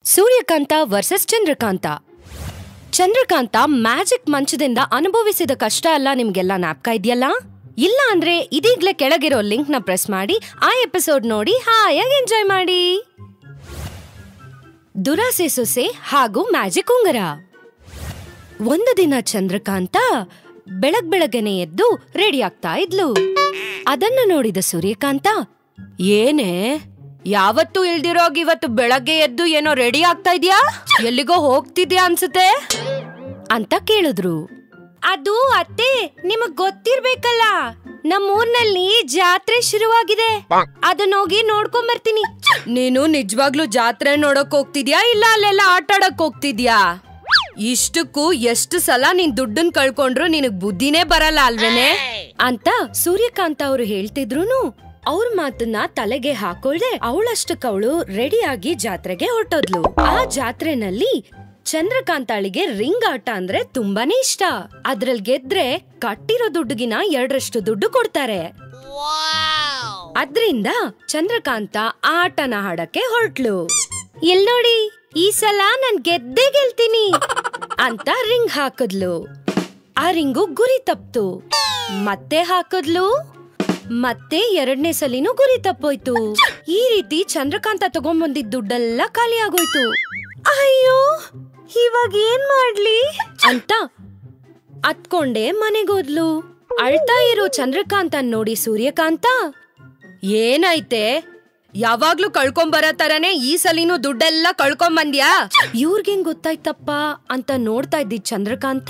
ಸೂರ್ಯಕಾಂತ versus Chandrakantha Chandrakantha magic ಮಂಚದಿಂದ ಅನುಭವಿಸಿದ ಕಷ್ಟ ಎಲ್ಲ ನಿಮ್ಗೆಲ್ಲ ಜ್ಞಾಪಕ ಇದೆಯಲ್ಲ ಇಲ್ಲ ಅಂದ್ರೆ ಇದೀಗ್ಲೇ ಕೆಳಗಿರೋ ಲಿಂಕ್ ನ ಪ್ರೆಸ್ ಮಾಡಿ ಆ ಎಪಿಸೋಡ್ ನೋಡಿ ಹಾಯಾಗಿ ಎಂಜಾಯ್ ಮಾಡಿ ದುರಾಸೆ ಸೊಸೆ ಹಾಗೂ ಮ್ಯಾಜಿಕ್ ಉಂಗರ ಒಂದು ದಿನ ಚಂದ್ರಕಾಂತ ಬೆಳಗ್ ಬೆಳಗ್ಗೆನೆ ಎದ್ದು ರೆಡಿ ಆಗ್ತಾ ಇದ್ಲು ಅದನ್ನ ನೋಡಿದ ಸೂರ್ಯಕಾಂತ ಏನೇ ಯಾವತ್ತೂ ಇಲ್ದಿರೋಗ್ ಇವತ್ತು ಬೆಳಗ್ಗೆ ಎದ್ದು ಏನೋ ರೆಡಿ ಆಗ್ತಾ ಇದ್ಯಾ ಎಲ್ಲಿಗೋ ಹೋಗ್ತಿದ್ಯಾ ಅನ್ಸುತ್ತೆ ಅಂತ ಕೇಳಿದ್ರು ಅದು ಅತ್ತೆ ನಿಮಗ್ ಗೊತ್ತಿರ್ಬೇಕಲ್ಲ ನಮ್ಮೂರ್ನಲ್ಲಿ ಜಾತ್ರೆ ಶುರುವಾಗಿದೆ ಅದನ್ನ ಹೋಗಿ ನೋಡ್ಕೊಂಡ್ ಬರ್ತೀನಿ ನೀನು ನಿಜವಾಗ್ಲೂ ಜಾತ್ರೆ ನೋಡಕ್ ಹೋಗ್ತಿದ್ಯಾ ಇಲ್ಲ ಅಲ್ಲೆಲ್ಲ ಆಟ ಆಡಕ್ ಹೋಗ್ತಿದ್ಯಾ ಇಷ್ಟಕ್ಕೂ ಎಷ್ಟು ಸಲ ನೀನ್ ದುಡ್ಡನ್ ಕಳ್ಕೊಂಡ್ರು ನಿನಗ್ ಬುದ್ಧಿನೇ ಬರಲ್ಲ ಅಲ್ವೇನೆ ಅಂತ ಸೂರ್ಯಕಾಂತ ಅವ್ರು ಹೇಳ್ತಿದ್ರುನು ಅವ್ರ ಮಾತನ್ನ ತಲೆಗೆ ಹಾಕೊಳ್ದೆ ಅವಳಷ್ಟಕ್ಕವಳು ರೆಡಿಯಾಗಿ ಜಾತ್ರೆಗೆ ಹೊರಟೋದ್ಲು ಆ ಜಾತ್ರೆನಲ್ಲಿ ಚಂದ್ರಕಾಂತಾಳಿಗೆ ರಿಂಗ್ ಆಟ ಅಂದ್ರೆ ತುಂಬಾನೇ ಇಷ್ಟ ಅದ್ರಲ್ಲಿ ಗೆದ್ರೆ ಕಟ್ಟಿರೋ ದುಡ್ಡುಗಿನ ಎರಡರಷ್ಟು ದುಡ್ಡು ಕೊಡ್ತಾರೆ ಅದ್ರಿಂದ ಚಂದ್ರಕಾಂತ ಆಟನ ಹಾಡಕ್ಕೆ ಹೊರಟ್ಲು ಇಲ್ ನೋಡಿ ಈ ಸಲ ನಾನ್ ಗೆದ್ದೇ ಗೆಲ್ತೀನಿ ಅಂತ ರಿಂಗ್ ಹಾಕದ್ಲು ಆ ರಿಂಗು ಗುರಿ ತಪ್ತು ಮತ್ತೆ ಹಾಕದ್ಲು ಮತ್ತೆ ಎರಡನೇ ಸಲಿನೂ ಗುರಿ ತಪ್ಪೋಯ್ತು ಈ ರೀತಿ ಚಂದ್ರಕಾಂತ ತಗೊಂಬಂದಿದ್ ದುಡ್ಡೆಲ್ಲ ಖಾಲಿ ಆಗೋಯ್ತು ಅಯ್ಯೋ ಇವಾಗ ಏನ್ ಮಾಡ್ಲಿ ಅಂತ ಅತ್ಕೊಂಡೆ ಮನೆಗೋದ್ಲು ಅಳ್ತಾ ಇರೋ ಚಂದ್ರಕಾಂತ ನೋಡಿ ಸೂರ್ಯಕಾಂತ ಏನಾಯ್ತೆ ಯಾವಾಗ್ಲೂ ಕಳ್ಕೊಂಬರೋ ತರನೇ ಈ ಸಲಿನೂ ದುಡ್ಡೆಲ್ಲ ಕಳ್ಕೊಂಬಂದ್ಯಾ ಇವ್ರಿಗೇನ್ ಗೊತ್ತಾಯ್ತಪ್ಪ ಅಂತ ನೋಡ್ತಾ ಇದ್ದಿದ್ ಚಂದ್ರಕಾಂತ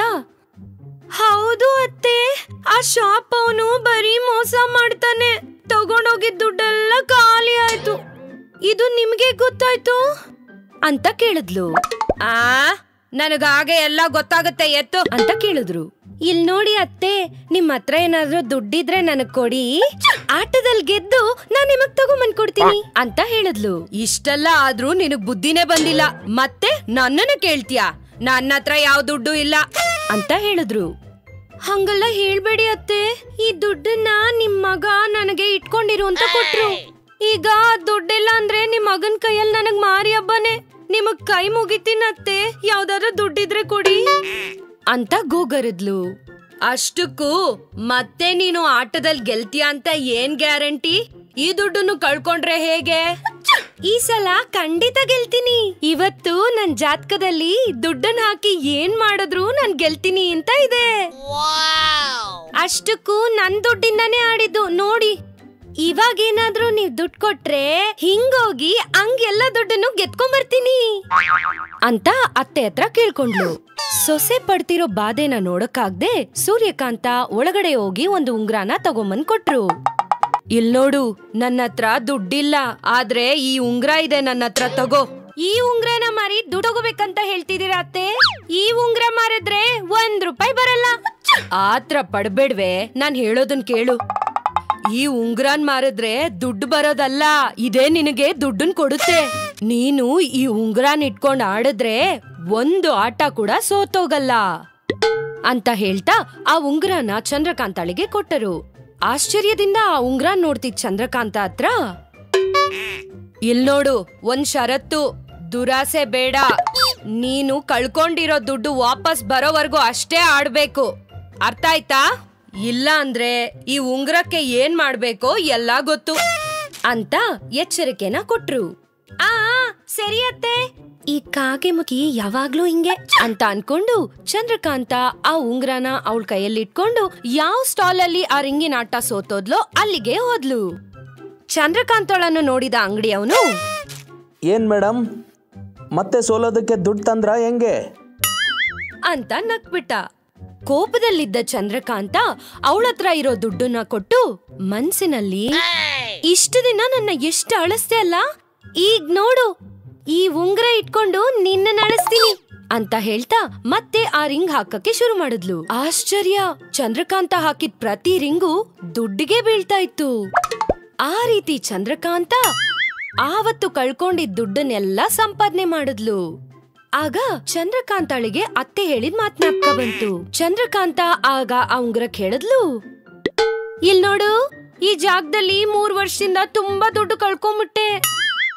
ಹೌದು ಅತ್ತೆ ಆ ಶಾಪ್ ಅವನು ಬರೀ ಮೋಸ ಮಾಡ್ತಾನೆ ತಗೊಂಡೋಗಿದ್ ದುಡ್ಡೆಲ್ಲ ಖಾಲಿ ಆಯ್ತು ಇದು ನಿಮ್ಗೆ ಗೊತ್ತಾಯ್ತು ಅಂತ ಕೇಳಿದ್ಲು ಆ ನನಗಾಗೆ ಎಲ್ಲ ಗೊತ್ತಾಗುತ್ತೆ ಎತ್ತು ಅಂತ ಕೇಳಿದ್ರು ಇಲ್ ನೋಡಿ ಅತ್ತೆ ನಿಮ್ ಹತ್ರ ಏನಾದ್ರೂ ದುಡ್ಡಿದ್ರೆ ನನಗ್ ಕೊಡಿ ಆಟದಲ್ಲಿ ಗೆದ್ದು ನಾನ್ ನಿಮಗ್ ತಗೊಂಬಂದ್ ಕೊಡ್ತೀನಿ ಅಂತ ಹೇಳಿದ್ಲು ಇಷ್ಟೆಲ್ಲ ಆದ್ರೂ ನಿನಗ್ ಬುದ್ಧಿನೇ ಬಂದಿಲ್ಲ ಮತ್ತೆ ನನ್ನನ್ನ ಕೇಳ್ತೀಯಾ ನನ್ನ ಹತ್ರ ಯಾವ ದುಡ್ಡು ಇಲ್ಲ ಅಂತ ಹೇಳಿದ್ರು ಹಂಗೆಲ್ಲ ಹೇಳ್ಬೇಡಿ ಅತ್ತೆ ಈ ದುಡ್ಡನ್ನ ನಿಮ್ ಮಗ ನನಗೆ ಇಟ್ಕೊಂಡಿರು ಅಂತ ಕೊಟ್ರು ಈಗ ಆ ದುಡ್ಡಿಲ್ಲ ಅಂದ್ರೆ ನಿಮ್ ಮಗನ್ ಕೈಯಲ್ಲಿ ನನಗ್ ಮಾರಿ ಹಬ್ಬನೇ ನಿಮಗ್ ಕೈ ಮುಗಿತೀನತ್ತೆ ಯಾವ್ದಾದ್ರು ದುಡ್ಡಿದ್ರೆ ಕೊಡಿ ಅಂತ ಗೋಗರಿದ್ಲು ಅಷ್ಟಕ್ಕೂ ಮತ್ತೆ ನೀನು ಆಟದಲ್ಲಿ ಗೆಲ್ತೀಯ ಅಂತ ಏನ್ ಗ್ಯಾರಂಟಿ ಈ ದುಡ್ಡನ್ನು ಕಳ್ಕೊಂಡ್ರೆ ಹೇಗೆ ಈ ಸಲ ಖಂಡಿತ ಗೆಲ್ತೀನಿ ಇವತ್ತು ನನ್ ಜಾತಕದಲ್ಲಿ ದುಡ್ಡನ್ನ ಹಾಕಿ ಏನ್ ಮಾಡಿದ್ರು ನಾನ್ ಗೆಲ್ತೀನಿ ಅಂತ ಇದೆ ಅಷ್ಟಕ್ಕೂ ನನ್ ದುಡ್ಡಿಂದಾನೇ ಆಡಿದ್ದು ನೋಡಿ ಇವಾಗ ಏನಾದ್ರೂ ನೀವ್ ದುಡ್ಡು ಕೊಟ್ರೆ ಹಿಂಗೋಗಿ ಹಂಗೆಲ್ಲ ದುಡ್ಡನ್ನು ಗೆದ್ಕೊಂಡ್ ಬರ್ತೀನಿ ಅಂತ ಅತ್ತೆ ಹತ್ರ ಕೇಳ್ಕೊಂಡ್ಲು ಸೊಸೆ ಪಡ್ತಿರೋ ಬಾಧೆನ ನೋಡಕ್ಕಾಗ್ದೆ ಸೂರ್ಯಕಾಂತ ಒಳಗಡೆ ಹೋಗಿ ಒಂದು ಉಂಗ್ರಾನ ತಗೊಂಬಂದ್ ಕೊಟ್ರು ಇಲ್ ನೋಡು ನನ್ನ ಹತ್ರ ದುಡ್ಡಿಲ್ಲ ಆದ್ರೆ ಈ ಉಂಗ್ರ ಇದೆ ನನ್ನ ಹತ್ರ ತಗೋ ಈ ಉಂಗ್ರನ ಮಾರಿ ದುಡ್ಡು ತಗೋಬೇಕಂತ ಹೇಳ್ತಿದೀರ ಅತ್ತೆ ಈ ಉಂಗ್ರ ಮಾರಿದ್ರೆ ಒಂದ್ ರೂಪಾಯಿ ಬರಲ್ಲ ಆತ್ರ ಪಡ್ಬೇಡ್ವೆ ನಾನ್ ಹೇಳೋದನ್ ಕೇಳು ಈ ಉಂಗ್ರನ್ ಮಾರಿದ್ರೆ ದುಡ್ಡು ಬರೋದಲ್ಲ ಇದೇ ನಿನಗೆ ದುಡ್ಡನ್ ಕೊಡುತ್ತೆ ನೀನು ಈ ಉಂಗ್ರಾನ್ ಇಟ್ಕೊಂಡ್ ಆಡಿದ್ರೆ ಒಂದು ಆಟ ಕೂಡ ಸೋತೋಗಲ್ಲ ಅಂತ ಹೇಳ್ತಾ ಆ ಉಂಗ್ರನ ಚಂದ್ರಕಾಂತಾಳಿಗೆ ಕೊಟ್ಟರು ಆಶ್ಚರ್ಯದಿಂದ ಆ ಉಂಗ್ರ ನೋಡ್ತಿದ್ ಚಂದ್ರಕಾಂತ ಹತ್ರ ಇಲ್ ನೋಡು ಒಂದ್ ಷರತ್ತು ದುರಾಸೆ ಬೇಡ ನೀನು ಕಳ್ಕೊಂಡಿರೋ ದುಡ್ಡು ವಾಪಸ್ ಬರೋವರೆಗೂ ಅಷ್ಟೇ ಆಡ್ಬೇಕು ಅರ್ಥ ಆಯ್ತಾ ಇಲ್ಲ ಅಂದ್ರೆ ಈ ಉಂಗ್ರಕ್ಕೆ ಏನ್ ಮಾಡ್ಬೇಕೋ ಎಲ್ಲ ಗೊತ್ತು ಅಂತ ಎಚ್ಚರಿಕೆನ ಕೊಟ್ರು ಆ ಸರಿ ಅತ್ತೆ ಈ ಕಾಗೆ ಮುಖಿ ಯಾವಾಗ್ಲೂ ಹಿಂಗೆ ಅಂತ ಅನ್ಕೊಂಡು ಚಂದ್ರಕಾಂತ ಆ ಉಂಗ್ರನ ಅವಳ ಕೈಯಲ್ಲಿ ಇಟ್ಕೊಂಡು ಯಾವ ಸ್ಟಾಲ್ ಅಲ್ಲಿ ಆ ರಿಂಗಿನ ಆಟ ಸೋತೋದ್ಲೋ ಅಲ್ಲಿಗೆ ಹೋದ್ಲು ಚಂದ್ರಕಾಂತಳನ್ನು ನೋಡಿದ ಅಂಗಡಿಯವನು ಏನು ಮೇಡಮ್ ಮತ್ತೆ ಸೋಲೋದಕ್ಕೆ ದುಡ್ಡು ತಂದ್ರ ಹೆಂಗೆ ಅಂತ ನಕ್ಬಿಟ್ಟ ಕೋಪದಲ್ಲಿದ್ದ ಚಂದ್ರಕಾಂತ ಅವಳತ್ರ ಇರೋ ದುಡ್ಡನ್ನ ಕೊಟ್ಟು ಮನ್ಸಿನಲ್ಲಿ ಇಷ್ಟು ದಿನ ನನ್ನ ಎಷ್ಟು ಅಳಿಸ್ತೆ ಅಲ್ಲ ಈಗ ನೋಡು ಈ ಉಂಗ್ರ ಇಟ್ಕೊಂಡು ನಿನ್ನ ಅಳಿಸ್ತೀನಿ ಅಂತ ಹೇಳ್ತಾ ಮತ್ತೆ ಆ ರಿಂಗ್ ಹಾಕಕ್ಕೆ ಶುರು ಮಾಡಿದ್ಲು ಆಶ್ಚರ್ಯ ಚಂದ್ರಕಾಂತ ಹಾಕಿದ್ ಪ್ರತಿ ರಿಂಗು ದುಡ್ಡಿಗೆ ಬೀಳ್ತಾ ಇತ್ತು ಆ ರೀತಿ ಚಂದ್ರಕಾಂತ ಆವತ್ತು ಕಳ್ಕೊಂಡಿದ್ ದುಡ್ಡನ್ನೆಲ್ಲ ಸಂಪಾದನೆ ಮಾಡಿದ್ಲು ಆಗ ಚಂದ್ರಕಾಂತಾಳಿಗೆ ಅತ್ತೆ ಹೇಳಿದ್ ಮಾತ್ನಾಪ್ಕ ಬಂತು ಚಂದ್ರಕಾಂತ ಆಗ ಆ ಉಂಗ್ರ ಕೇಳಿದ್ಲು ಇಲ್ ನೋಡು ಈ ಜಾಗದಲ್ಲಿ ಮೂರ್ ವರ್ಷದಿಂದ ತುಂಬಾ ದುಡ್ಡು ಕಳ್ಕೊಂಬಿಟ್ಟೆ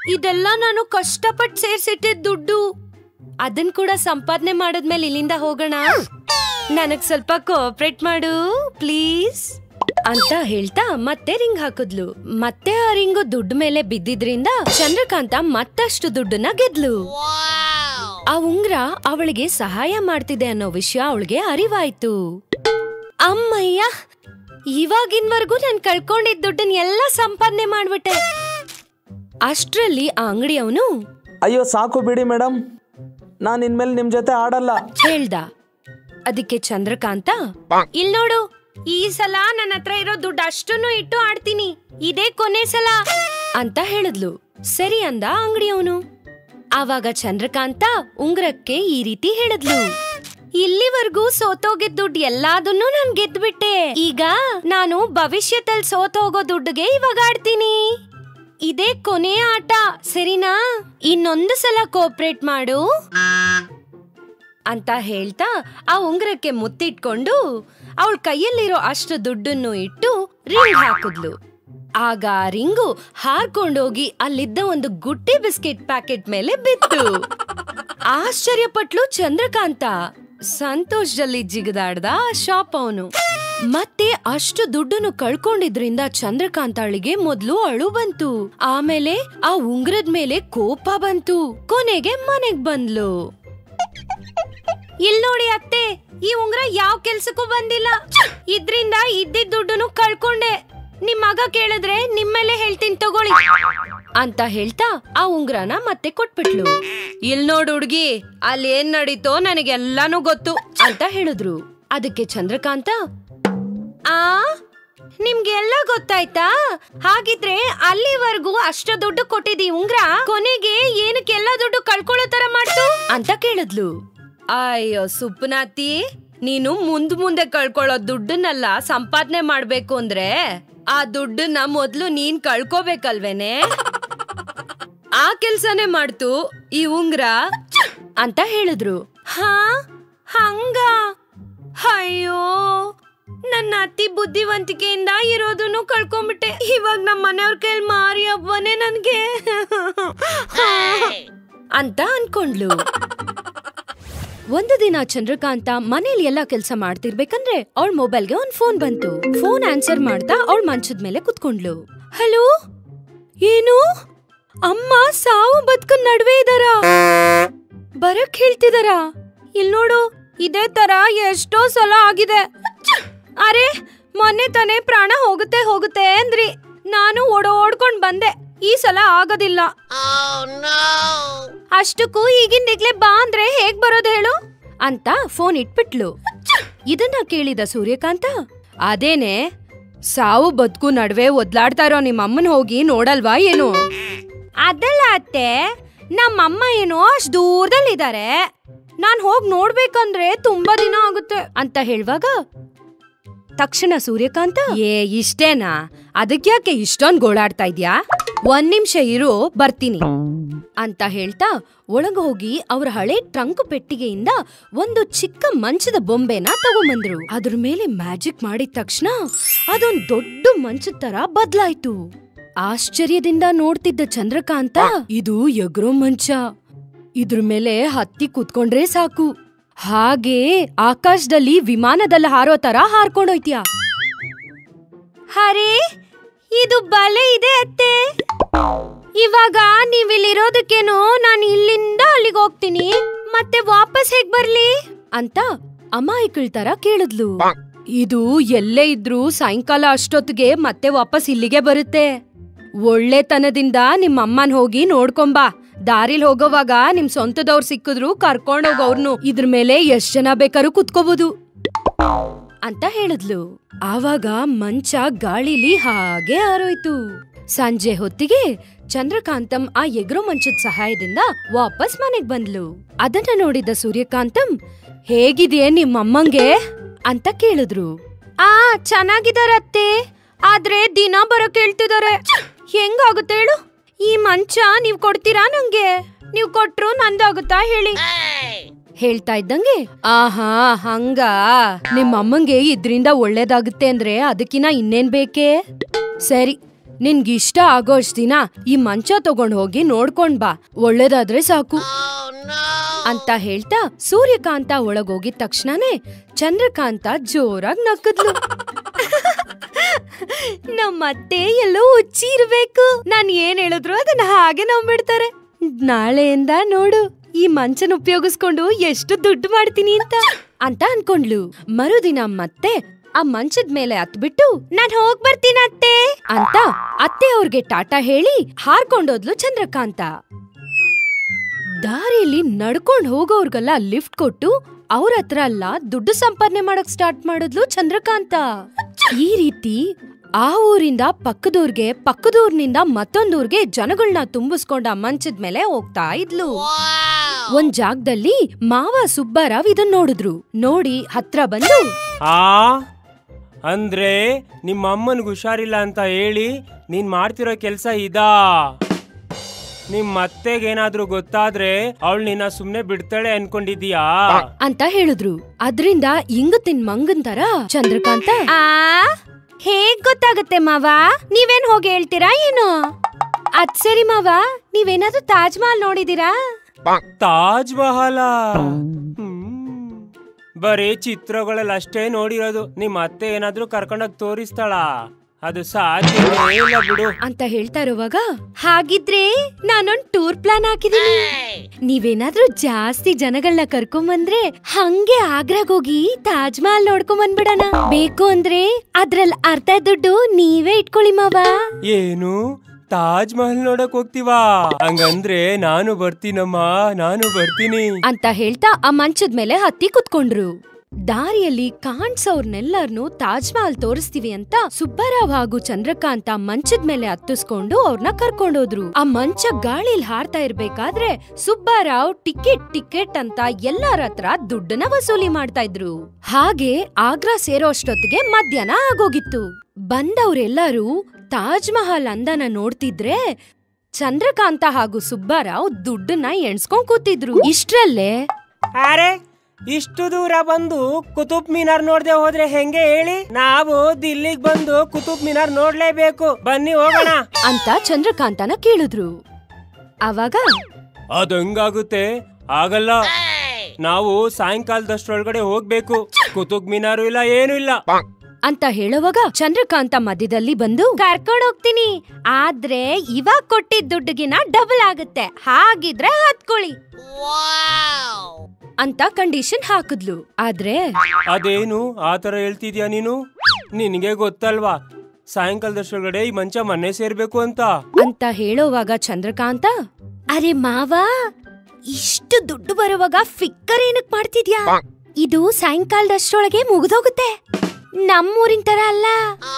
ಇದೆಲ್ಲ ನಾನು ಕಷ್ಟಪಟ್ಟು ಸೇರ್ಸಿಟ್ಟಿದ್ ದುಡ್ಡು ಅದನ್ ಕೂಡ ಸಂಪಾದನೆ ಮಾಡಿದ್ಮೇಲೆ ಇಲ್ಲಿಂದ ಹೋಗೋಣ ನನಗ್ ಸ್ವಲ್ಪ ಕೋಆಪರೇಟ್ ಮಾಡು ಪ್ಲೀಸ್ ಅಂತ ಹೇಳ್ತಾ ಮತ್ತೆ ರಿಂಗ್ ಹಾಕಿದ್ಲು ಮತ್ತೆ ಆ ರಿಂಗು ದುಡ್ಡು ಮೇಲೆ ಬಿದ್ದಿದ್ರಿಂದ ಚಂದ್ರಕಾಂತ ಮತ್ತಷ್ಟು ದುಡ್ಡನ್ನ ಗೆದ್ಲು ಆ ಉಂಗ್ರ ಅವಳಿಗೆ ಸಹಾಯ ಮಾಡ್ತಿದೆ ಅನ್ನೋ ವಿಷಯ ಅವಳಿಗೆ ಅರಿವಾಯ್ತು ಅಮ್ಮಯ್ಯ ಇವಾಗಿನ್ವರ್ಗೂ ನಾನು ಕಳ್ಕೊಂಡಿದ್ದ ದುಡ್ಡನ್ನ ಎಲ್ಲ ಸಂಪಾದನೆ ಮಾಡ್ಬಿಟ್ಟೆ ಅಷ್ಟ್ರಲ್ಲಿ ಆ ಅಂಗಡಿಯವನು ಅಯ್ಯೋ ಸಾಕು ಬಿಡಿ ಮೇಡಮ್ ನಾನು ಇನ್ಮೇಲೆ ನಿಮ್ಮ ಜೊತೆ ಆಡಲ್ಲ ಹೇಳ್ದ ಅದಕ್ಕೆ ಚಂದ್ರಕಾಂತ ಇಲ್ ನೋಡು ಈ ಸಲ ನನ್ನ ಹತ್ರ ಇರೋ ದುಡ್ಡು ಅಷ್ಟನ್ನು ಇಟ್ಟು ಆಡ್ತೀನಿ ಇದೇ ಕೊನೆ ಸಲ ಅಂತ ಹೇಳಿದ್ಲು ಸರಿ ಅಂದ ಅಂಗಡಿಯವನು ಆವಾಗ ಚಂದ್ರಕಾಂತ ಉಂಗ್ರಕ್ಕೆ ಈ ರೀತಿ ಹೇಳಿದ್ಲು ಇಲ್ಲಿವರೆಗೂ ಸೋತೋಗಿದ್ ದುಡ್ಡು ಎಲ್ಲಾದನ್ನು ನಾನ್ ಗೆದ್ಬಿಟ್ಟೆ ಈಗ ನಾನು ಭವಿಷ್ಯದಲ್ಲಿ ಸೋತೋಗೋ ದುಡ್ಡುಗೆ ಇವಾಗ ಆಡ್ತೀನಿ ಇದೇ ಕೊನೆಯ ಆಟ ಸರಿನಾ ಇನ್ನೊಂದು ಸಲ ಕೋಪರೇಟ್ ಮಾಡು ಅಂತ ಹೇಳ್ತಾ ಆ ಉಂಗ್ರಕ್ಕೆ ಮುತ್ತಿಟ್ಕೊಂಡು ಅವಳ ಕೈಯಲ್ಲಿರೋ ಅಷ್ಟು ದುಡ್ಡನ್ನು ಇಟ್ಟು ರಿಂಗ್ ಹಾಕಿದ್ಲು ಆಗ ಆ ರಿಂಗು ಹಾರ್ಕೊಂಡೋಗಿ ಅಲ್ಲಿದ್ದ ಒಂದು ಗುಟ್ಟಿ ಬಿಸ್ಕೆಟ್ ಪ್ಯಾಕೆಟ್ ಮೇಲೆ ಬಿತ್ತು ಆಶ್ಚರ್ಯಪಟ್ಲು ಚಂದ್ರಕಾಂತ ಸಂತೋಷದಲ್ಲಿ ಜಿಗದಾಡ್ದ ಆ ಶಾಪ್ ಅವನು ಮತ್ತೆ ಅಷ್ಟು ದುಡ್ಡನ್ನು ಕಳ್ಕೊಂಡಿದ್ರಿಂದ ಚಂದ್ರಕಾಂತಾಳಿಗೆ ಮೊದ್ಲು ಅಳು ಬಂತು ಆಮೇಲೆ ಆ ಉಂಗ್ರದ ಮೇಲೆ ಕೋಪ ಬಂತು ಕೊನೆಗೆ ಮನೆಗ್ ಬಂದ್ಲು ಇಲ್ ನೋಡಿ ಅತ್ತೆ ಈ ಉಂಗ್ರ ಯಾವ ಕೆಲ್ಸಕ್ಕೂ ಬಂದಿಲ್ಲ ಇದ್ರಿಂದ ಇದ್ದಿದ್ ದುಡ್ಡನ್ನು ಕಳ್ಕೊಂಡೆ ನಿಮ್ ಮಗ ಕೇಳಿದ್ರೆ ನಿಮ್ಮೇಲೆ ಹೇಳ್ತೀನಿ ತಗೊಳ್ಳಿ ಅಂತ ಹೇಳ್ತಾ ಆ ಉಂಗ್ರನ ಮತ್ತೆ ಕೊಟ್ಬಿಟ್ಲು ಇಲ್ ನೋಡ್ ಹುಡ್ಗಿ ಅಲ್ಲಿ ಏನ್ ನಡೀತೋ ನನಗೆಲ್ಲಾನು ಗೊತ್ತು ಅಂತ ಹೇಳಿದ್ರು ಅದಕ್ಕೆ ಚಂದ್ರಕಾಂತ ಆ ನಿಮ್ಗೆಲ್ಲ ಗೊತ್ತಾಯ್ತಾ ಹಾಗಿದ್ರೆ ಅಲ್ಲಿವರೆಗೂ ಅಷ್ಟು ದುಡ್ಡು ಕೊಟ್ಟಿದಿ ಉಂಗ್ರ ಕೊನೆಗೆ ಏನಕ್ಕೆಲ್ಲ ದುಡ್ಡು ಕಳ್ಕೊಳ್ಳೋ ತರ ಮಾಡ್ತು ಅಂತ ಕೇಳಿದ್ಲು ಅಯ್ಯೋ ಸುಪ್ಪನಾತಿ ನೀನು ಮುಂದ್ ಮುಂದೆ ಕಳ್ಕೊಳ್ಳೋ ದುಡ್ಡನ್ನೆಲ್ಲ ಸಂಪಾದನೆ ಮಾಡ್ಬೇಕು ಅಂದ್ರೆ ಆ ದುಡ್ಡನ್ನ ಮೊದ್ಲು ನೀನ್ ಕಳ್ಕೋಬೇಕಲ್ವೇನೆ ಆ ಕೆಲ್ಸನೇ ಮಾಡ್ತು ಈ ಉಂಗ್ರ ಅಂತ ಹೇಳಿದ್ರು ಹಾ ಹಂಗ ಅಯ್ಯೋ ನನ್ನ ಅತಿ ಬುದ್ಧಿವಂತಿಕೆಯಿಂದ ಇರೋದನ್ನು ಕಳ್ಕೊಂಬಿಟ್ಟೆ ಇವಾಗ ನಮ್ಮ ಮನೆಯವ್ರ ಕೈಲಿ ಮಾರಿ ಹಬ್ಬನೇ ನನ್ಗೆ ಅಂತ ಅನ್ಕೊಂಡ್ಲು ಒಂದು ದಿನ ಚಂದ್ರಕಾಂತ ಮನೇಲಿ ಎಲ್ಲಾ ಕೆಲ್ಸ ಮಾಡ್ತಿರ್ಬೇಕಂದ್ರೆ ಅವಳ ಮೊಬೈಲ್ಗೆ ಒಂದ್ ಫೋನ್ ಬಂತು ಫೋನ್ ಆನ್ಸರ್ ಮಾಡ್ತಾ ಅವಳ ಮಂಚದ ಮೇಲೆ ಕುತ್ಕೊಂಡ್ಲು ಹಲೋ ಏನು ಅಮ್ಮ ಸಾವು ಬದುಕು ನಡುವೆ ಇದಾರ ಬರಕ್ ಹೇಳ್ತಿದಾರ ಇಲ್ ನೋಡು ಇದೇ ತರ ಎಷ್ಟೋ ಸಲ ಆಗಿದೆ ಅರೆ ಮೊನ್ನೆ ತಾನೇ ಪ್ರಾಣ ಹೋಗುತ್ತೆ ಹೋಗುತ್ತೆ ಅಂದ್ರಿ ನಾನು ಓಡೋಡ್ಕೊಂಡ್ ಬಂದೆ ಈ ಸಲ ಆಗೋದಿಲ್ಲ ಅಷ್ಟಕ್ಕೂ ಈಗಿಂದಿಗ್ಲೇ ಬಾ ಅಂದ್ರೆ ಹೇಗ್ ಬರೋದು ಹೇಳು ಅಂತ ಫೋನ್ ಇಟ್ಬಿಟ್ಲು ಇದನ್ನ ಕೇಳಿದ ಸೂರ್ಯಕಾಂತ ಅದೇನೆ ಸಾವು ಬದುಕು ನಡುವೆ ಒದ್ಲಾಡ್ತಾ ಇರೋ ನಿಮ್ಮ ಅಮ್ಮನ್ ಹೋಗಿ ನೋಡಲ್ವಾ ಏನು ಅದಲ್ಲ ಅತ್ತೆ ನಮ್ಮಮ್ಮ ಏನೋ ಅಷ್ಟ್ ದೂರದಲ್ಲಿದ್ದಾರೆ ನಾನ್ ಹೋಗ್ ನೋಡ್ಬೇಕಂದ್ರೆ ತುಂಬಾ ದಿನ ಆಗುತ್ತೆ ಅಂತ ಹೇಳುವಾಗ ತಕ್ಷಣ ಸೂರ್ಯಕಾಂತ ಏ ಇಷ್ಟೇನಾ ಅದಕ್ಯಾಕೆ ಇಷ್ಟೊಂದ್ ಗೋಳಾಡ್ತಾ ಇದ್ಯಾ ಒಂದ್ ನಿಮಿಷ ಇರು ಬರ್ತೀನಿ ಅಂತ ಹೇಳ್ತಾ ಒಳಗ ಹೋಗಿ ಅವ್ರ ಹಳೆ ಟ್ರಂಕ್ ಪೆಟ್ಟಿಗೆಯಿಂದ ಒಂದು ಚಿಕ್ಕ ಮಂಚದ ಬೊಂಬೆನ ತಗೊಂಬಂದ್ರು ಅದ್ರ ಮೇಲೆ ಮ್ಯಾಜಿಕ್ ಮಾಡಿದ ತಕ್ಷಣ ಅದೊಂದ್ ದೊಡ್ಡ ಮಂಚದ ತರ ಬದ್ಲಾಯ್ತು ಆಶ್ಚರ್ಯದಿಂದ ನೋಡ್ತಿದ್ದ ಚಂದ್ರಕಾಂತ ಇದು ಎಗ್ರೋ ಮಂಚ ಇದ್ರ ಮೇಲೆ ಹತ್ತಿ ಕೂತ್ಕೊಂಡ್ರೆ ಸಾಕು ಹಾಗೆ ಆಕಾಶದಲ್ಲಿ ವಿಮಾನದಲ್ಲಿ ಹಾರೋ ತರ ಹಾರ್ಕೊಂಡೋಯ್ತ್ಯಾ ಹರೇ ಇದು ಬಲೆ ಇದೆ ಅತ್ತೆ ಇವಾಗ ನೀವಿಲ್ಲಿರೋದಕ್ಕೇನೋ ನಾನು ಇಲ್ಲಿಂದ ಅಲ್ಲಿಗೆ ಹೋಗ್ತೀನಿ ಮತ್ತೆ ವಾಪಸ್ ಹೇಗ್ ಬರ್ಲಿ ಅಂತ ಅಮಾಯಕಳ್ ತರ ಕೇಳಿದ್ಲು ಇದು ಎಲ್ಲೇ ಇದ್ರೂ ಸಾಯಂಕಾಲ ಅಷ್ಟೊತ್ತಿಗೆ ಮತ್ತೆ ವಾಪಸ್ ಇಲ್ಲಿಗೆ ಬರುತ್ತೆ ಒಳ್ಳೆತನದಿಂದ ನಿಮ್ ಅಮ್ಮನ್ ಹೋಗಿ ನೋಡ್ಕೊಂಬಾ ದಾರಿಲ್ ಹೋಗೋವಾಗ ನಿಮ್ ಸ್ವಂತದವ್ರು ಸಿಕ್ಕಿದ್ರು ಕರ್ಕೊಂಡೋಗವ್ರನ್ನು ಇದ್ರ ಮೇಲೆ ಎಷ್ಟ್ ಜನ ಬೇಕಾದ್ರೂ ಕುತ್ಕೋಬಹುದು ಅಂತ ಹೇಳಿದ್ಲು ಆವಾಗ ಮಂಚ ಗಾಳಿಲಿ ಹಾಗೆ ಹಾರೋಯ್ತು ಸಂಜೆ ಹೊತ್ತಿಗೆ ಚಂದ್ರಕಾಂತಂ ಆ ಎಗ್ರೋ ಮಂಚದ ಸಹಾಯದಿಂದ ವಾಪಸ್ ಮನೆಗ್ ಬಂದ್ಲು ಅದನ್ನ ನೋಡಿದ ಸೂರ್ಯಕಾಂತಂ ಹೇಗಿದೆಯೇ ನಿಮ್ಮಮ್ಮಂಗೆ ಅಂತ ಕೇಳಿದ್ರು ಆ ಚೆನ್ನಾಗಿದಾರತ್ತೆ ಆದ್ರೆ ದಿನ ಬರಕ್ ಹೇಳ್ತಿದಾರೆ ಹೆಂಗಾಗುತ್ತೆ ಹೇಳು ಈ ಮಂಚ ನೀವ್ ಕೊಡ್ತೀರಾ ನಂಗೆ ನೀವ್ ಕೊಟ್ರು ನಂದಾಗುತ್ತಾ ಹೇಳಿ ಹೇಳ್ತಾ ಇದ್ದಂಗೆ ಆಹಾ ಹಂಗ ನಿಮ್ಮ ಅಮ್ಮಂಗೆ ಇದ್ರಿಂದ ಒಳ್ಳೇದಾಗುತ್ತೆ ಅಂದ್ರೆ ಅದಕ್ಕಿನ ಇನ್ನೇನ್ ಬೇಕೇ ಸರಿ ನಿನ್ಗಿಷ್ಟ ಆಗೋಷ್ಟ್ ದಿನ ಈ ಮಂಚ ತಗೊಂಡ್ ಹೋಗಿ ನೋಡ್ಕೊಂಡ್ ಬಾ ಒಳ್ಳೇದಾದ್ರೆ ಸಾಕು ಅಂತ ಹೇಳ್ತಾ ಸೂರ್ಯಕಾಂತ ಒಳಗೋಗಿದ ತಕ್ಷಣನೇ ಚಂದ್ರಕಾಂತ ಜೋರಾಗಿ ನಕ್ಕದ್ಲು ನಮ್ಮತ್ತೆ ಎಲ್ಲೋ ಹುಚ್ಚಿ ಇರ್ಬೇಕು ನಾನ್ ಏನ್ ಹೇಳಿದ್ರು ಅದನ್ನ ಹಾಗೆ ನಂಬಿಡ್ತಾರೆ ನಾಳೆಯಿಂದ ನೋಡು ಈ ಮಂಚನ ಉಪಯೋಗಿಸ್ಕೊಂಡು ಎಷ್ಟು ದುಡ್ಡು ಮಾಡ್ತೀನಿ ಅಂತ ಅಂತ ಅನ್ಕೊಂಡ್ಲು ಮರುದಿನ ಮತ್ತೆ ಆ ಮಂಚದ ಮೇಲೆ ಹತ್ಬಿಟ್ಟು ನಾನ್ ಹೋಗ್ ಬರ್ತೀನಿ ಅತ್ತೆ ಅಂತ ಅತ್ತೆ ಅವ್ರಿಗೆ ಟಾಟಾ ಹೇಳಿ ಹಾರ್ಕೊಂಡೋದ್ಲು ಚಂದ್ರಕಾಂತ ದಾರಿಯಲ್ಲಿ ನಡ್ಕೊಂಡ್ ಹೋಗೋರ್ಗೆಲ್ಲ ಲಿಫ್ಟ್ ಕೊಟ್ಟು ಅವ್ರ ಹತ್ರ ಎಲ್ಲ ದುಡ್ಡು ಸಂಪಾದನೆ ಮಾಡಕ್ ಸ್ಟಾರ್ಟ್ ಮಾಡಿದ್ಲು ಚಂದ್ರಕಾಂತ ಈ ರೀತಿ ಆ ಊರಿಂದ ಪಕ್ಕದೂರ್ಗೆ ಪಕ್ಕದೂರ್ನಿಂದ ಮತ್ತೊಂದೂರ್ಗೆ ಜನಗಳನ್ನ ತುಂಬಿಸ್ಕೊಂಡ ಮಂಚದ ಮೇಲೆ ಹೋಗ್ತಾ ಇದ್ಲು ಒಂದ್ ಜಾಗದಲ್ಲಿ ಮಾವ ಸುಬ್ಬಾರಾವ್ ಇದನ್ ನೋಡಿದ್ರು ನೋಡಿ ಹತ್ರ ಬಂದು ಆ ಅಂದ್ರೆ ನಿಮ್ಮ ಅಮ್ಮನಿಗೆ ಹುಷಾರಿಲ್ಲ ಅಂತ ಹೇಳಿ ನೀನ್ ಮಾಡ್ತಿರೋ ಕೆಲ್ಸ ಇದಾ ನಿಮ್ ಮತ್ತೆಗೇನಾದ್ರೂ ಗೊತ್ತಾದ್ರೆ ಅವಳು ನಿನ್ನ ಸುಮ್ನೆ ಬಿಡ್ತಾಳೆ ಅನ್ಕೊಂಡಿದೀಯಾ ಅಂತ ಹೇಳಿದ್ರು ಅದ್ರಿಂದ ಇಂಗತಿನ್ ಮಂಗನ್ ತರ ಚಂದ್ರಕಾಂತ ಆ ಹೇಗ್ ಗೊತ್ತಾಗುತ್ತೆ ಮಾವ ನೀವೇನ್ ಹೋಗಿ ಹೇಳ್ತೀರಾ ಏನು ಅದ್ ಸರಿ ಮಾವ ನೀವೇನಾದ್ರೂ ತಾಜ್ ಮಹಲ್ ನೋಡಿದೀರಾ ತಾಜ್ ಮಹಲ ಬರೀ ಚಿತ್ರಗಳಲ್ಲಿ ಅಷ್ಟೇ ನೋಡಿರೋದು ನಿಮ್ ಅತ್ತೆ ಏನಾದ್ರೂ ಕರ್ಕೊಂಡೋಗ್ ತೋರಿಸ್ತಾಳ ಅದು ಸಾಧ್ಯವೇ ಇಲ್ಲ ಬಿಡು ಅಂತ ಹೇಳ್ತಾ ಇರುವಾಗ ಹಾಗಿದ್ರೆ ನಾನೊಂದ್ ಟೂರ್ ಪ್ಲಾನ್ ಹಾಕಿದೀನಿ ನೀವೇನಾದ್ರೂ ಜಾಸ್ತಿ ಜನಗಳನ್ನ ಕರ್ಕೊಂಬಂದ್ರೆ ಹಂಗೆ ಆಗ್ರಾಗ್ ಹೋಗಿ ತಾಜ್ ಮಹಲ್ ನೋಡ್ಕೊಂಡ್ ಬಂದ್ಬಿಡಣ ಬೇಕು ಅಂದ್ರೆ ಅದ್ರಲ್ ಅರ್ಧ ದುಡ್ಡು ನೀವೇ ಇಟ್ಕೊಳ್ಳಿ ಮಾವ ಏನು ತಾಜ್ ಮಹಲ್ ನೋಡಕ್ ಹೋಗ್ತೀವಾ ಹಂಗಂದ್ರೆ ನಾನು ಬರ್ತೀನಮ್ಮ ನಾನು ಬರ್ತೀನಿ ಅಂತ ಹೇಳ್ತಾ ಆ ಮಂಚದ ಮೇಲೆ ಹತ್ತಿ ಕುತ್ಕೊಂಡ್ರು ದಾರಿಯಲ್ಲಿ ಕಾಣ್ಸೋರ್ನೆಲ್ಲರ್ನು ತಾಜ್ ಮಹಲ್ ತೋರಿಸ್ತೀವಿ ಅಂತ ಸುಬ್ಬರಾವ್ ಹಾಗೂ ಚಂದ್ರಕಾಂತ ಮಂಚದ ಮೇಲೆ ಹತ್ತಿಸ್ಕೊಂಡು ಅವ್ರನ್ನ ಕರ್ಕೊಂಡೋದ್ರು ಆ ಮಂಚ ಗಾಳಿಲ್ ಹಾರ್ತಾ ಇರ್ಬೇಕಾದ್ರೆ ಸುಬ್ಬಾರಾವ್ ಟಿಕೆಟ್ ಟಿಕೆಟ್ ಅಂತ ಎಲ್ಲಾರ ಹತ್ರ ದುಡ್ಡನ್ನ ವಸೂಲಿ ಮಾಡ್ತಾ ಇದ್ರು ಹಾಗೆ ಆಗ್ರಾ ಸೇರೋ ಅಷ್ಟೊತ್ತಿಗೆ ಮಧ್ಯಾಹ್ನ ಆಗೋಗಿತ್ತು ಬಂದವ್ರೆಲ್ಲರೂ ತಾಜ್ ಮಹಲ್ ಅಂದನ ನೋಡ್ತಿದ್ರೆ ಚಂದ್ರಕಾಂತ ಹಾಗೂ ಸುಬ್ಬಾರಾವ್ ದುಡ್ಡನ್ನ ಎಣ್ಸ್ಕೊಂಡ್ ಕೂತಿದ್ರು ಇಷ್ಟ್ರಲ್ಲೇ ಅರೆ ಇಷ್ಟು ದೂರ ಬಂದು ಕುತುಬ್ ಮಿನಾರ್ ನೋಡ್ದೆ ಹೋದ್ರೆ ಹೆಂಗೆ ಹೇಳಿ ನಾವು ದಿಲ್ಲಿಗ್ ಬಂದು ಕುತುಬ್ ಮಿನಾರ್ ನೋಡ್ಲೇಬೇಕು ಬನ್ನಿ ಹೋಗೋಣ ಅಂತ ಚಂದ್ರಕಾಂತನ ಕೇಳಿದ್ರು ಅವಾಗ ಅದಂಗಾಗುತ್ತೆ ಆಗಲ್ಲ ನಾವು ಸಾಯಂಕಾಲದಷ್ಟ್ರೊಳಗಡೆ ಹೋಗ್ಬೇಕು ಕುತುಬ್ ಮಿನಾರು ಇಲ್ಲ ಏನು ಇಲ್ಲ ಅಂತ ಹೇಳುವಾಗ ಚಂದ್ರಕಾಂತ ಮಧ್ಯದಲ್ಲಿ ಬಂದು ಕರ್ಕೊಂಡ್ ಹೋಗ್ತೀನಿ ಆದ್ರೆ ಇವಾಗ ಕೊಟ್ಟಿದ್ ದುಡ್ಡಿಗಿನ ಡಬಲ್ ಆಗುತ್ತೆ ಹಾಗಿದ್ರೆ ಹತ್ಕೊಳ್ಳಿ ಅಂತ ಕಂಡೀಷನ್ ಹಾಕಿದ್ಲು ಆದ್ರೆ ಅದೇನು ಆತರ ಹೇಳ್ತಿದ್ಯಾ ನೀನು ನಿನಗೆ ಗೊತ್ತಲ್ವಾ ಸಾಯಂಕಾಲದಷ್ಟ್ರೊಳಗಡೆ ಈ ಮಂಚ ಮನೆ ಸೇರ್ಬೇಕು ಅಂತ ಅಂತ ಹೇಳೋವಾಗ ಚಂದ್ರಕಾಂತ ಅರೆ ಮಾವ ಇಷ್ಟು ದುಡ್ಡು ಬರುವಾಗ ಫಿಕ್ಕರ್ ಏನಕ್ ಮಾಡ್ತಿದ್ಯಾ ಇದು ಸಾಯಂಕಾಲದಷ್ಟರೊಳಗೆ ಮುಗಿದೋಗುತ್ತೆ ನಮ್ಮೂರಿನ ತರ ಅಲ್ಲ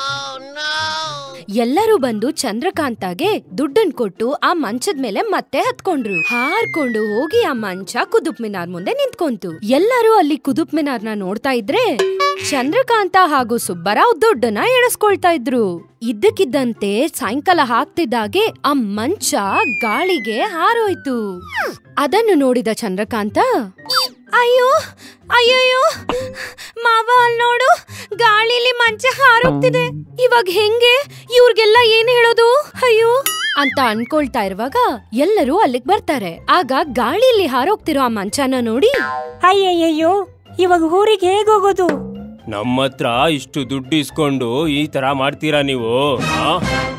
ಎಲ್ಲರೂ ಬಂದು ಚಂದ್ರಕಾಂತಾಗೆ ದುಡ್ಡನ್ ಕೊಟ್ಟು ಆ ಮಂಚದ ಮೇಲೆ ಮತ್ತೆ ಹತ್ಕೊಂಡ್ರು ಹಾರ್ಕೊಂಡು ಹೋಗಿ ಆ ಮಂಚ ಕುದುಪ್ ಮಿನಾರ್ ಮುಂದೆ ನಿಂತ್ಕೊಂತು ಎಲ್ಲರೂ ಅಲ್ಲಿ ಕುದುಪ್ ಮಿನಾರ್ನ ನೋಡ್ತಾ ಇದ್ರೆ ಚಂದ್ರಕಾಂತ ಹಾಗೂ ಸುಬ್ಬರಾವ್ ದುಡ್ಡನ್ನ ಎಣಸ್ಕೊಳ್ತಾ ಇದ್ರು ಇದ್ದಕ್ಕಿದ್ದಂತೆ ಸಾಯಂಕಾಲ ಹಾಕ್ತಿದ್ದಾಗೆ ಆ ಮಂಚ ಗಾಳಿಗೆ ಹಾರೋಯ್ತು ಅದನ್ನು ನೋಡಿದ ಚಂದ್ರಕಾಂತ ಅಯ್ಯೋ ಅಯ್ಯಯ್ಯೋ ಮಾವ ಅಲ್ಲಿ ನೋಡು ಗಾಳಿಲಿ ಮಂಚ ಹಾರೋಗ್ತಿದೆ ಇವಾಗ ಹೆಂಗೆ ಇವ್ರಿಗೆಲ್ಲ ಏನ್ ಹೇಳೋದು ಅಯ್ಯೋ ಅಂತ ಅನ್ಕೊಳ್ತಾ ಇರುವಾಗ ಎಲ್ಲರೂ ಅಲ್ಲಿಗ್ ಬರ್ತಾರೆ ಆಗ ಗಾಳಿಲಿ ಹಾರೋಗ್ತಿರೋ ಆ ಮಂಚನ ನೋಡಿ ಅಯ್ಯಯ್ಯಯ್ಯೋ ಇವಾಗ ಊರಿಗೆ ಹೇಗ್ ಹೋಗೋದು ನಮ್ಮ ಹತ್ರ ಇಷ್ಟು ದುಡ್ಡು ಇಸ್ಕೊಂಡು ಈ ತರ ಮಾಡ್ತೀರಾ ನೀವು ಆ?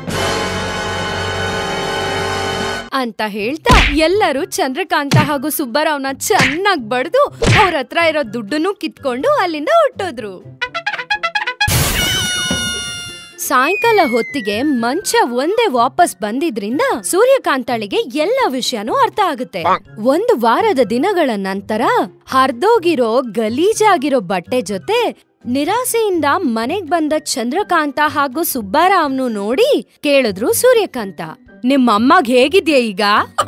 ಅಂತ ಹೇಳ್ತಾ ಎಲ್ಲರೂ ಚಂದ್ರಕಾಂತ ಹಾಗೂ ಸುಬ್ಬರಾವ್ನ ಚೆನ್ನಾಗ್ ಬಡ್ದು ಅವ್ರ ಹತ್ರ ಇರೋ ದುಡ್ಡನ್ನು ಕಿತ್ಕೊಂಡು ಅಲ್ಲಿಂದ ಹೊಟ್ಟೋದ್ರು ಸಾಯಂಕಾಲ ಹೊತ್ತಿಗೆ ಮಂಚ ಒಂದೇ ವಾಪಸ್ ಬಂದಿದ್ರಿಂದ ಸೂರ್ಯಕಾಂತಳಿಗೆ ಎಲ್ಲ ವಿಷಯನೂ ಅರ್ಥ ಆಗುತ್ತೆ ಒಂದು ವಾರದ ದಿನಗಳ ನಂತರ ಹರ್ದೋಗಿರೋ ಗಲೀಜಾಗಿರೋ ಬಟ್ಟೆ ಜೊತೆ ನಿರಾಸೆಯಿಂದ ಮನೆಗ್ ಬಂದ ಚಂದ್ರಕಾಂತ ಹಾಗೂ ಸುಬ್ಬಾರಾವ್ನು ನೋಡಿ ಕೇಳಿದ್ರು ಸೂರ್ಯಕಾಂತ ನಿಮ್ಮಮ್ಮಗ್ ಹೇಗಿದ್ಯಾ ಈಗ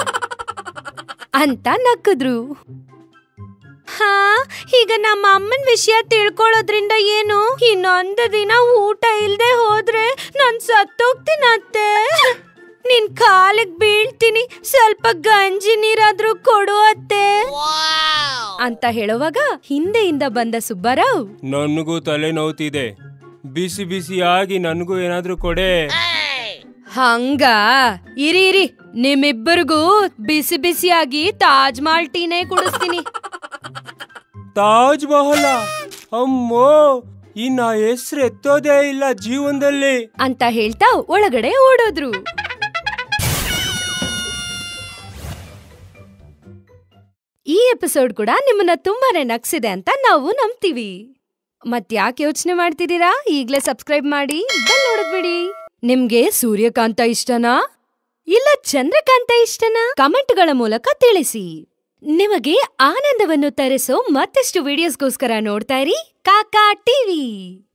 ಅಂತ ನಕ್ಕದ್ರು ಹಾ ಈಗ ನಮ್ಮ ಅಮ್ಮನ ವಿಷಯ ತಿಳ್ಕೊಳ್ಳೋದ್ರಿಂದ ಏನು ಇನ್ನೊಂದು ದಿನ ಊಟ ಇಲ್ದೆ ಹೋದ್ರೆ ನಾನ್ ಸತ್ತೋಗ್ತೀನತ್ತೆ ನಿನ್ ಕಾಲಿಗ್ ಬೀಳ್ತೀನಿ ಸ್ವಲ್ಪ ಗಂಜಿ ನೀರಾದ್ರೂ ಕೊಡು ಅತ್ತೆ ಅಂತ ಹೇಳುವಾಗ ಹಿಂದೆಯಿಂದ ಬಂದ ಸುಬ್ಬರಾವ್ ನನಗೂ ತಲೆ ನೋವ್ತಿದೆ ಬಿಸಿ ಬಿಸಿಯಾಗಿ ನನಗೂ ಏನಾದ್ರೂ ಕೊಡೆ ಹಂಗ ಇರಿ ಇರಿ ನಿಮ್ಮಿಬ್ಬರಿಗೂ ಬಿಸಿ ಬಿಸಿಯಾಗಿ ತಾಜ್ ಮಹಲ್ ಟೀನೇ ಕುಡಿಸ್ತೀನಿ ತಾಜ್ ಮಹಲ ಅಮ್ಮೋ ಇನ್ನ ಹೆಸ್ರು ಎತ್ತೋದೇ ಇಲ್ಲ ಜೀವನದಲ್ಲಿ ಅಂತ ಹೇಳ್ತಾ ಒಳಗಡೆ ಓಡೋದ್ರು ಈ ಎಪಿಸೋಡ್ ಕೂಡ ನಿಮ್ಮನ್ನ ತುಂಬಾನೇ ನಗ್ಸಿದೆ ಅಂತ ನಾವು ನಂಬ್ತೀವಿ ಮತ್ ಯಾಕೆ ಯೋಚನೆ ಮಾಡ್ತಿದ್ದೀರಾ ಈಗ್ಲೇ ಸಬ್ಸ್ಕ್ರೈಬ್ ಮಾಡಿ ಬೆಲ್ ನೋಡದ್ಬಿಡಿ ನಿಮ್ಗೆ ಸೂರ್ಯಕಾಂತ ಇಷ್ಟನಾ ಇಲ್ಲ ಚಂದ್ರಕಾಂತ ಇಷ್ಟನಾ ಕಮೆಂಟ್ಗಳ ಮೂಲಕ ತಿಳಿಸಿ ನಿಮಗೆ ಆನಂದವನ್ನು ತರಿಸೋ ಮತ್ತಷ್ಟು ವಿಡಿಯೋಸ್ಗೋಸ್ಕರ ನೋಡ್ತಾ ಇರಿ ಕಾಕಾ ಟಿವಿ